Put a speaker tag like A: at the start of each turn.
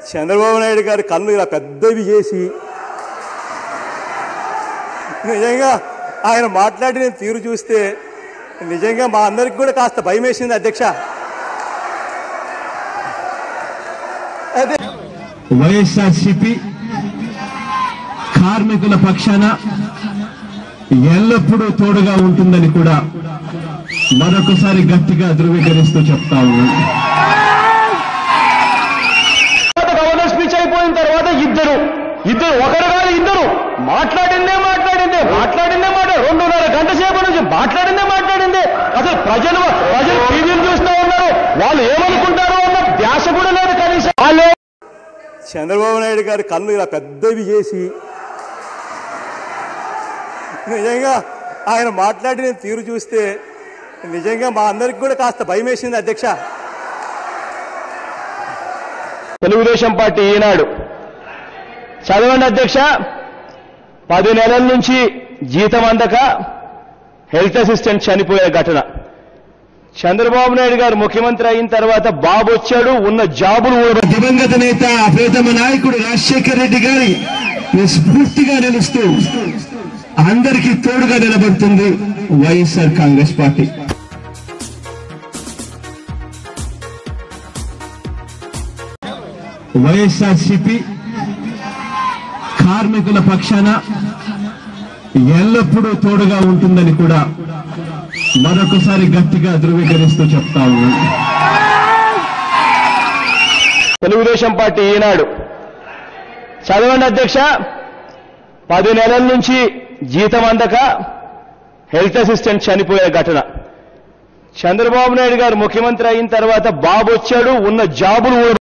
A: చంద్రబాబు నాయుడు గారి కళ్ళు ఇలా పెద్దవి చేసి నిజంగా ఆయన మాట్లాడిన తీరు చూస్తే నిజంగా మా అందరికి కూడా కాస్త భయం వేసింది అధ్యక్ష అదే
B: వైఎస్ఆర్సిపి కార్మికుల పక్షాన ఎల్లప్పుడూ తోడుగా ఉంటుందని కూడా మరొకసారి గట్టిగా ధృవీకరిస్తూ చెప్తా ఉన్నాను
C: గవర్నర్ స్పీచ్ అయిపోయిన తర్వాత ఇద్దరు ఇద్దరు ఒకరు కాదు ఇద్దరు మాట్లాడిందే మాట్లాడిందే మాట్లాడిందే మాట రెండున్నర గంట సేపు నుంచి మాట్లాడిందే మాట్లాడిందే అసలు ప్రజలు ప్రజలు టీవీలు చూస్తూ ఉన్నారు వాళ్ళు ఏమనుకుంటారు అన్న ధ్యాస కూడా లేదు కనీసం వాళ్ళు
A: చంద్రబాబు నాయుడు గారి కళ్ళు ఇలా పెద్దవి చేసి నిజంగా ఆయన మాట్లాడిన తీరు చూస్తే నిజంగా మా అందరికి కూడా కాస్త భయం వేసింది అధ్యక్ష
C: తెలుగుదేశం పార్టీ ఈనాడు చదవండి అధ్యక్ష పది నెలల నుంచి జీతం అందక హెల్త్ అసిస్టెంట్ చనిపోయే ఘటన చంద్రబాబు నాయుడు గారు ముఖ్యమంత్రి అయిన తర్వాత బాబు వచ్చాడు ఉన్న జాబులు ఊడ-
B: దివంగత నేత ప్రియతమ నాయకుడు రాజశేఖర్ రెడ్డి గారి స్ఫూర్తిగా నిలుస్తూ అందరికీ తోడుగా నిలబడుతుంది వైఎస్ఆర్ కాంగ్రెస్ పార్టీ వైఎస్ఆర్సిపి కార్మికుల పక్షాన ఎల్లప్పుడూ తోడుగా ఉంటుందని కూడా మరొకసారి గట్టిగా ధృవీకరిస్తూ చెప్తా ఉన్నాను
C: తెలుగుదేశం పార్టీ ఈనాడు చదవండి అధ్యక్ష పది నెలల నుంచి జీతం అందక హెల్త్ అసిస్టెంట్ చనిపోయే ఘటన చంద్రబాబు నాయుడు గారు ముఖ్యమంత్రి అయిన తర్వాత బాబు వచ్చాడు ఉన్న జాబులు ఊడ-